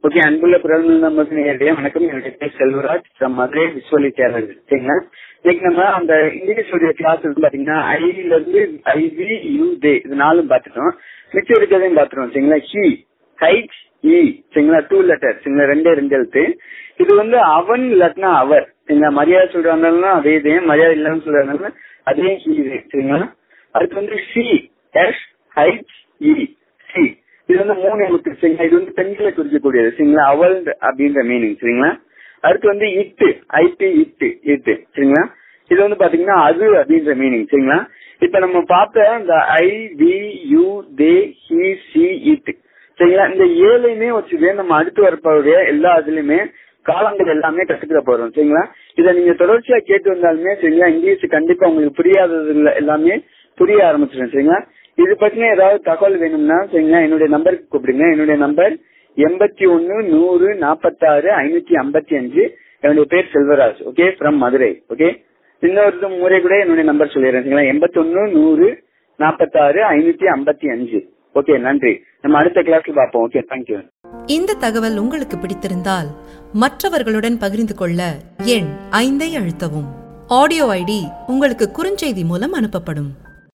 okay அன்புள்ள குரல் நமக்கு நேரடியா வணக்கம் என்னுடைய பேர் செல்வராஜ் ஃப்ரம் மதுரை விஸ்வலி சேனல் சரிங்களா இன்னைக்கு நம்ம அந்த இங்கிலீஷ் உடைய கிளாஸ் இருக்கு பாத்தீங்கன்னா ஐல இருந்து ஐவி யூ தே இது நாலும் பார்த்துட்டோம் மிச்சம் இருக்கிறதையும் பார்த்துட்டோம் சரிங்களா ஹி ஹைட் இ சரிங்களா டூ லெட்டர் சரிங்களா ரெண்டே ரெண்டு எழுத்து இது வந்து அவன் இல்லாட்டினா அவர் சரிங்களா மரியாதை சொல்றாங்கன்னா அதே இதே மரியாதை இல்லைன்னு சொல்றாங்கன்னா அதே ஹி இது சரிங்களா அடுத்து வந்து சி எஸ் ஹைட் இ சி இது வந்து மூணு எழுத்து சரிங்களா இது வந்து பெண்களை குறிக்கக்கூடியது சரிங்களா அவள் அப்படின்ற மீனிங் சரிங்களா அடுத்து வந்து இட்டு ஐடி இட்டு இட்டு சரிங்களா இது வந்து பாத்தீங்கன்னா அது அப்படின்ற மீனிங் சரிங்களா இப்ப நம்ம பார்த்த இந்த I we you they he she it சரிங்களா இந்த ஏழையுமே வச்சுக்கே நம்ம அடுத்து வரப்போடைய எல்லா இதுலயுமே காலங்கள் எல்லாமே கத்துக்கிற போறோம் சரிங்களா இதை நீங்க தொடர்ச்சியா கேட்டு வந்தாலுமே சரிங்களா இங்கிலீஷ் கண்டிப்பா உங்களுக்கு புரியாதது எல்லாமே புரிய ஆரம்பிச்சிடும் சரிங்களா இது பத்தின ஏதாவது தகவல் வேணும்னா சரிங்களா என்னுடைய நம்பருக்கு கூப்பிடுங்க என்னுடைய நம்பர் எண்பத்தி ஒன்னு நூறு நாற்பத்தாறு ஐநூத்தி ஐம்பத்தி அஞ்சு என்னுடைய பேர் Selvaraj okay from Madurai okay இன்னொரு முறை கூட என்னுடைய நம்பர் சொல்லிடுறேன் சரிங்களா எண்பத்தி ஒன்னு நூறு நாற்பத்தாறு ஐநூத்தி ஐம்பத்தி அஞ்சு ஓகே நன்றி நம்ம அடுத்த கிளாஸ்ல பார்ப்போம் ஓகே தேங்க்யூ இந்த தகவல் உங்களுக்கு பிடித்திருந்தால் மற்றவர்களுடன் பகிர்ந்து கொள்ள எண் ஐந்தை அழுத்தவும் ஆடியோ ஐடி உங்களுக்கு குறுஞ்செய்தி மூலம் அனுப்பப்படும்